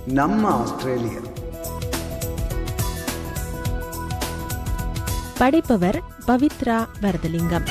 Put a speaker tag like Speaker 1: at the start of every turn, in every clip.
Speaker 1: நம்ம ஆஸ்திரேலியா
Speaker 2: படைப்பவர் Pavithra Varathalingam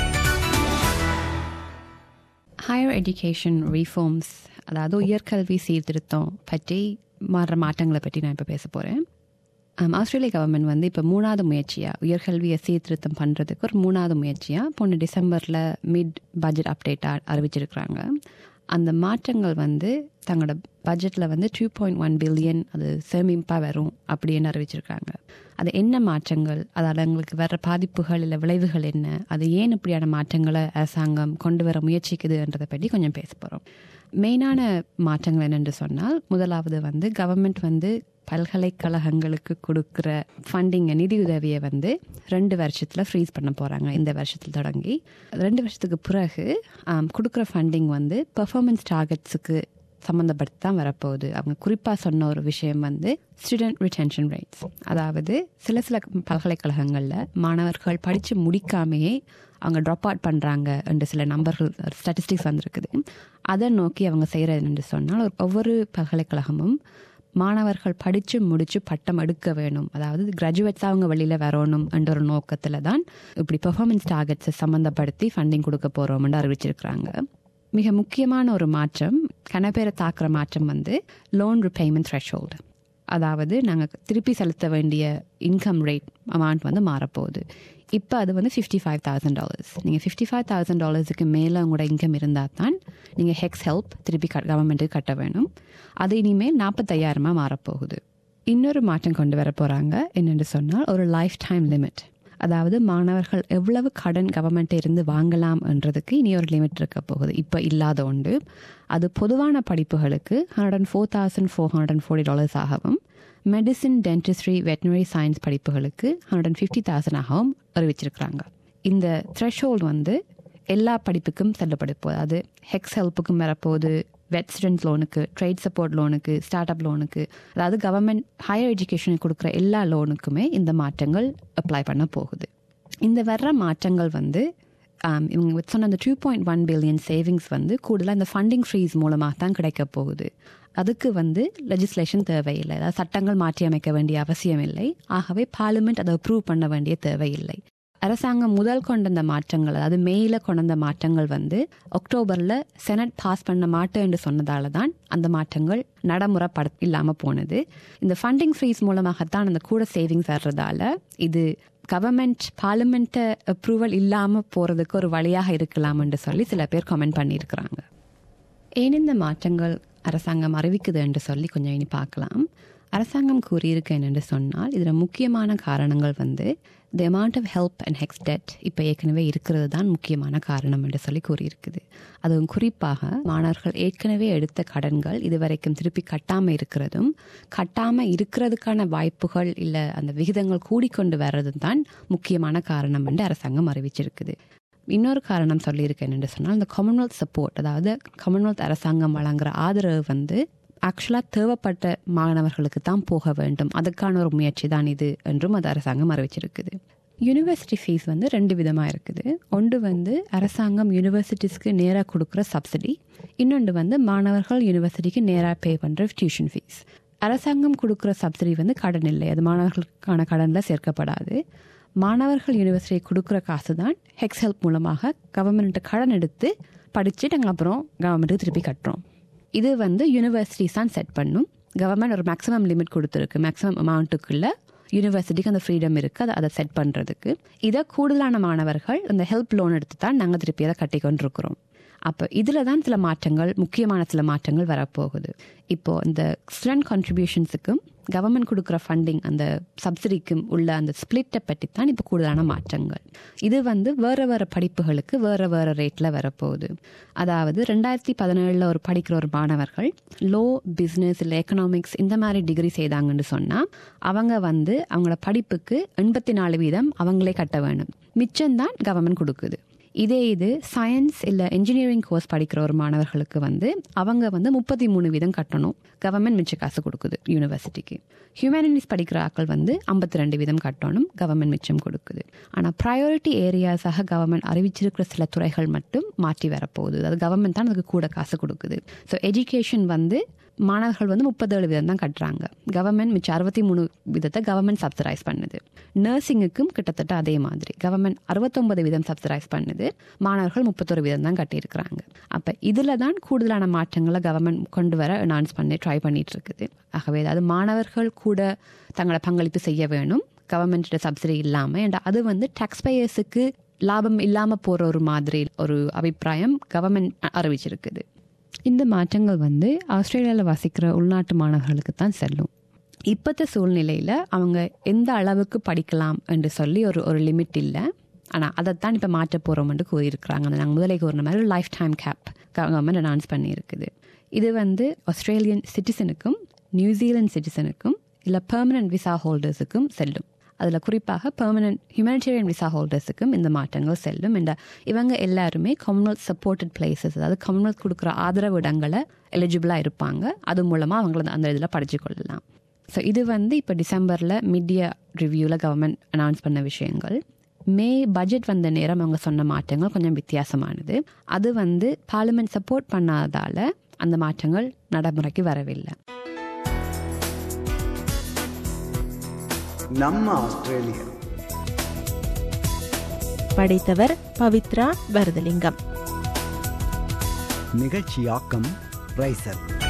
Speaker 3: higher education reforms அதாவது உயர்கல்வி சீர்திருத்தம் பற்றி மாறுற மாற்றங்களை பற்றி நான் இப்போ பேச போகிறேன் ஆஸ்திரேலிய கவர்மெண்ட் வந்து இப்போ மூணாவது முயற்சியாக உயர்கல்வியை சீர்திருத்தம் பண்ணுறதுக்கு ஒரு மூணாவது முயற்சியாக போன டிசம்பரில் மிட் பட்ஜெட் அப்டேட்டாக அறிவிச்சிருக்கிறாங்க அந்த மாற்றங்கள் வந்து தங்களோட பட்ஜெட்டில் வந்து டூ பாயிண்ட் ஒன் பில்லியன் அது சேமிப்பாக வரும் அப்படின்னு அறிவிச்சிருக்காங்க அது என்ன மாற்றங்கள் அதால் எங்களுக்கு வர்ற பாதிப்புகள் இல்லை விளைவுகள் என்ன அது ஏன் இப்படியான மாற்றங்களை அரசாங்கம் கொண்டு வர முயற்சிக்குதுன்றதை பற்றி கொஞ்சம் பேச போகிறோம் மெயினான மாற்றங்கள் என்னென்று சொன்னால் முதலாவது வந்து கவர்மெண்ட் வந்து பல்கலைக்கழகங்களுக்கு கொடுக்குற ஃபண்டிங்கை நிதியுதவியை வந்து ரெண்டு வருஷத்தில் ஃப்ரீஸ் பண்ண போகிறாங்க இந்த வருஷத்தில் தொடங்கி ரெண்டு வருஷத்துக்கு பிறகு கொடுக்குற ஃபண்டிங் வந்து பெர்ஃபார்மன்ஸ் டார்கெட்ஸுக்கு சம்மந்தப்பட்டு தான் வரப்போகுது அவங்க குறிப்பாக சொன்ன ஒரு விஷயம் வந்து ஸ்டூடெண்ட் ரிட்டென்ஷன் ரேட்ஸ் அதாவது சில சில பல்கலைக்கழகங்களில் மாணவர்கள் படித்து முடிக்காமையே அவங்க ட்ராப் அவுட் பண்ணுறாங்க என்று சில நம்பர்கள் ஸ்டாட்டிஸ்டிக்ஸ் வந்திருக்குது அதை நோக்கி அவங்க செய்கிறது என்று சொன்னால் ஒவ்வொரு பல்கலைக்கழகமும் மாணவர்கள் படித்து முடித்து பட்டம் எடுக்க வேணும் அதாவது கிராஜுவேட்ஸாக அவங்க வெளியில் வரணும் என்ற ஒரு நோக்கத்தில் தான் இப்படி பெர்ஃபார்மன்ஸ் டார்கெட்ஸை சம்மந்தப்படுத்தி ஃபண்டிங் கொடுக்க போகிறோம்னு அறிவிச்சிருக்கிறாங்க மிக முக்கியமான ஒரு மாற்றம் கனப்பேரை தாக்குற மாற்றம் வந்து லோன் ரிபேமெண்ட் த்ரெஷோல்டு அதாவது நாங்கள் திருப்பி செலுத்த வேண்டிய இன்கம் ரேட் அமௌண்ட் வந்து மாறப்போகுது இப்போ அது வந்து ஃபிஃப்டி ஃபைவ் தௌசண்ட் டாலர்ஸ் நீங்கள் ஃபிஃப்டி ஃபைவ் தௌசண்ட் டாலர்ஸுக்கு மேலே உங்களோட இன்கம் இருந்தால் தான் நீங்கள் ஹெக்ஸ் ஹெல்ப் திருப்பி க கவர்மெண்ட்டுக்கு கட்ட வேணும் அது இனிமேல் நாற்பத்தையாயிரமாக மாறப்போகுது இன்னொரு மாற்றம் கொண்டு வர போகிறாங்க என்னென்னு சொன்னால் ஒரு லைஃப் டைம் லிமிட் அதாவது மாணவர்கள் எவ்வளவு கடன் கவர்மெண்ட்டை இருந்து வாங்கலாம் என்றதுக்கு இனி ஒரு லிமிட் இருக்க போகுது இப்போ இல்லாத உண்டு அது பொதுவான படிப்புகளுக்கு hundred and four thousand four hundred and forty dollars ஆகவும் மெடிசின் டென்டிஸ்ட்ரி வெட்டினரி சயின்ஸ் படிப்புகளுக்கு ஹண்ட்ரட் அண்ட் ஃபிஃப்டி தௌசண்ட் ஆகவும் அறிவிச்சிருக்கிறாங்க இந்த த்ரெஷோல்டு வந்து எல்லா படிப்புக்கும் செல்லப்பட போகுது அது ஹெக்ஸ் ஹெல்ப்புக்கும் வரப்போகுது வெட் ஸ்டூடெண்ட் லோனுக்கு ட்ரேட் சப்போர்ட் லோனுக்கு ஸ்டார்ட் அப் லோனுக்கு அதாவது கவர்மெண்ட் ஹையர் எஜுகேஷனுக்கு கொடுக்குற எல்லா லோனுக்குமே இந்த மாற்றங்கள் அப்ளை பண்ண போகுது இந்த வர்ற மாற்றங்கள் வந்து இவங்க சொன்ன அந்த two point one billion savings வந்து கூடுதலாக இந்த ஃபண்டிங் ஃப்ரீஸ் மூலமாக தான் கிடைக்க போகுது அதுக்கு வந்து லெஜிஸ்லேஷன் தேவையில்லை அதாவது சட்டங்கள் மாற்றி அமைக்க வேண்டிய அவசியம் இல்லை ஆகவே பார்லிமெண்ட் அதை அப்ரூவ் பண்ண வேண்டிய தேவையில்லை அரசாங்கம் முதல் கொண்ட அந்த மாற்றங்கள் அதாவது மேல கொண்ட மாற்றங்கள் வந்து அக்டோபரில் செனட் பாஸ் பண்ண மாட்டேன் சொன்னதால தான் அந்த மாற்றங்கள் நடைமுறைப்பட இல்லாமல் போனது இந்த ஃபண்டிங் ஃப்ரீஸ் மூலமாகத்தான் அந்த கூட சேவிங்ஸ் வர்றதால இது கவர்மெண்ட் பார்லிமெண்ட்டை அப்ரூவல் இல்லாமல் போகிறதுக்கு ஒரு வழியாக இருக்கலாம்னு சொல்லி சில பேர் கமெண்ட் பண்ணியிருக்கிறாங்க ஏன் இந்த மாற்றங்கள் அரசாங்கம் அறிவிக்குது என்று சொல்லி கொஞ்சம் இனி பார்க்கலாம் அரசாங்கம் கூறியிருக்கு என்னென்று சொன்னால் இதில் முக்கியமான காரணங்கள் வந்து the amount of help and HECS debt இப்போ ஏற்கனவே இருக்கிறது தான் முக்கியமான காரணம் என்று சொல்லி கூறியிருக்குது அதுவும் குறிப்பாக மாணவர்கள் ஏற்கனவே எடுத்த கடன்கள் இதுவரைக்கும் திருப்பி கட்டாமல் இருக்கிறதும் கட்டாமல் இருக்கிறதுக்கான வாய்ப்புகள் இல்லை அந்த விகிதங்கள் கூடிக்கொண்டு வர்றதும் தான் முக்கியமான காரணம் என்று அரசாங்கம் அறிவிச்சிருக்குது இன்னொரு காரணம் சொல்லியிருக்கேன் என்று சொன்னால் இந்த காமன்வெல்த் சப்போர்ட் அதாவது காமன்வெல்த் அரசாங்கம் வழங்குற ஆதரவு வந்து ஆக்சுவலாக தேவைப்பட்ட மாணவர்களுக்கு தான் போக வேண்டும் அதுக்கான ஒரு முயற்சி தான் இது என்றும் அது அரசாங்கம் அறிவிச்சிருக்குது யூனிவர்சிட்டி ஃபீஸ் வந்து ரெண்டு விதமாக இருக்குது ஒன்று வந்து அரசாங்கம் யூனிவர்சிட்டிஸ்க்கு நேராக கொடுக்குற சப்சிடி இன்னொன்று வந்து மாணவர்கள் யூனிவர்சிட்டிக்கு நேராக பே பண்ணுற டியூஷன் ஃபீஸ் அரசாங்கம் கொடுக்குற சப்சிடி வந்து கடன் இல்லை அது மாணவர்களுக்கான கடனில் சேர்க்கப்படாது மாணவர்கள் யூனிவர்சிட்டி கொடுக்குற காசு தான் ஹெக்ஸ் ஹெல்ப் மூலமாக கவர்மெண்ட்டு கடன் எடுத்து படித்து நாங்கள் அப்புறம் கவர்மெண்ட்டுக்கு திருப்பி கட்டுறோம் இது வந்து யூனிவர்சிட்டிஸ் தான் செட் பண்ணும் கவர்மெண்ட் ஒரு மேக்ஸிமம் லிமிட் கொடுத்துருக்கு மேக்ஸிமம் அமௌண்ட்டுக்குள்ள யூனிவர்சிட்டிக்கு அந்த ஃப்ரீடம் இருக்குது அதை அதை செட் பண்ணுறதுக்கு இதை கூடுதலான மாணவர்கள் அந்த ஹெல்ப் லோன் எடுத்து தான் நாங்கள் திருப்பி அதை கட்டி கொண்டிருக்கிறோம் அப்போ இதில் தான் சில மாற்றங்கள் முக்கியமான சில மாற்றங்கள் வரப்போகுது இப்போது இந்த ஸ்டூடெண்ட் கான்ட்ரிபியூஷன்ஸுக்கும் கவர்மெண்ட் கொடுக்குற ஃபண்டிங் அந்த சப்சிடிக்கும் உள்ள அந்த ஸ்பிளிட்டை பற்றி தான் இப்போ கூடுதலான மாற்றங்கள் இது வந்து வேறு வேறு படிப்புகளுக்கு வேறு வேறு ரேட்டில் வரப்போகுது அதாவது ரெண்டாயிரத்தி பதினேழில் ஒரு படிக்கிற ஒரு மாணவர்கள் லோ பிஸ்னஸ் இல்லை எக்கனாமிக்ஸ் இந்த மாதிரி டிகிரி செய்தாங்கன்னு சொன்னால் அவங்க வந்து அவங்களோட படிப்புக்கு எண்பத்தி நாலு வீதம் அவங்களே கட்ட வேணும் மிச்சம்தான் கவர்மெண்ட் கொடுக்குது இதே இது சயின்ஸ் இல்லை இன்ஜினியரிங் கோர்ஸ் படிக்கிற ஒரு மாணவர்களுக்கு வந்து அவங்க வந்து முப்பத்தி மூணு வீதம் கட்டணும் கவர்மெண்ட் மிச்ச காசு கொடுக்குது யூனிவர்சிட்டிக்கு ஹியூமனிட்டிஸ் படிக்கிற ஆட்கள் வந்து ஐம்பத்தி ரெண்டு வீதம் கட்டணும் கவர்மெண்ட் மிச்சம் கொடுக்குது ஆனால் ப்ரையாரிட்டி ஏரியாஸாக கவர்மெண்ட் அறிவிச்சிருக்கிற சில துறைகள் மட்டும் மாற்றி வரப்போகுது அது கவர்மெண்ட் தான் அதுக்கு கூட காசு கொடுக்குது ஸோ எஜுகேஷன் வந்து மாணவர்கள் வந்து முப்பத்தேழு வீதம் தான் கட்டுறாங்க கவர்மெண்ட் மிச்சம் அறுபத்தி மூணு வீதத்தை கவர்மெண்ட் சப்சிடைஸ் பண்ணுது நர்சிங்குக்கும் கிட்டத்தட்ட அதே மாதிரி கவர்மெண்ட் அறுபத்தொன்பது வீதம் சப்சிடைஸ் பண்ணுது மாணவர்கள் முப்பத்தொரு வீதம் தான் கட்டியிருக்கிறாங்க அப்போ இதில் தான் கூடுதலான மாற்றங்களை கவர்மெண்ட் கொண்டு வர அனௌன்ஸ் பண்ணி ட்ரை பண்ணிட்டு இருக்குது ஆகவே அதாவது மாணவர்கள் கூட தங்களை பங்களிப்பு செய்ய வேணும் கவர்மெண்ட்டோட சப்சிடி இல்லாமல் and அது வந்து டாக்ஸ் பேயர்ஸுக்கு லாபம் இல்லாமல் போகிற ஒரு மாதிரி ஒரு அபிப்பிராயம் கவர்மெண்ட் அறிவிச்சிருக்குது இந்த மாற்றங்கள் வந்து ஆஸ்திரேலியாவில் வசிக்கிற உள்நாட்டு மாணவர்களுக்கு தான் செல்லும் இப்போத்த சூழ்நிலையில் அவங்க எந்த அளவுக்கு படிக்கலாம் என்று சொல்லி ஒரு ஒரு லிமிட் இல்லை ஆனால் அதைத்தான் இப்போ மாற்ற போகிறோம்னு கூறியிருக்கிறாங்க அந்த நாங்கள் முதலே கூறின மாதிரி lifetime cap government announce பண்ணியிருக்குது இது வந்து ஆஸ்திரேலியன் சிட்டிசனுக்கும் நியூசிலாந்து சிட்டிசனுக்கும் இல்லை பெர்மனன்ட் விசா ஹோல்டர்ஸுக்கும் செல்லும் அதில் குறிப்பாக பெர்மனன்ட் ஹியூமனிடேரியன் விசா ஹோல்டர்ஸுக்கும் இந்த மாற்றங்கள் செல்லும் இந்த இவங்க எல்லாருமே காமன்வெல்த் சப்போர்ட்டட் பிளேசஸ் அதாவது காமன்வெல்த் கொடுக்குற ஆதரவு இடங்களை எலிஜிபிளாக இருப்பாங்க அது மூலமாக அவங்கள அந்த இதில் படிச்சு கொள்ளலாம் ஸோ இது வந்து இப்போ டிசம்பரில் மீடியா ரிவ்யூவில் கவர்மெண்ட் அனௌன்ஸ் பண்ண விஷயங்கள் மே பட்ஜெட் வந்த நேரம் அவங்க சொன்ன மாற்றங்கள் கொஞ்சம் வித்தியாசமானது அது வந்து பார்லிமெண்ட் சப்போர்ட் பண்ணாதால அந்த மாற்றங்கள் நடைமுறைக்கு வரவில்லை
Speaker 1: நம்ம ஆஸ்திரேலியா
Speaker 2: படைத்தவர் பவித்ரா வரதலிங்கம்
Speaker 1: நிகழ்ச்சியாக்கம் ரைசர்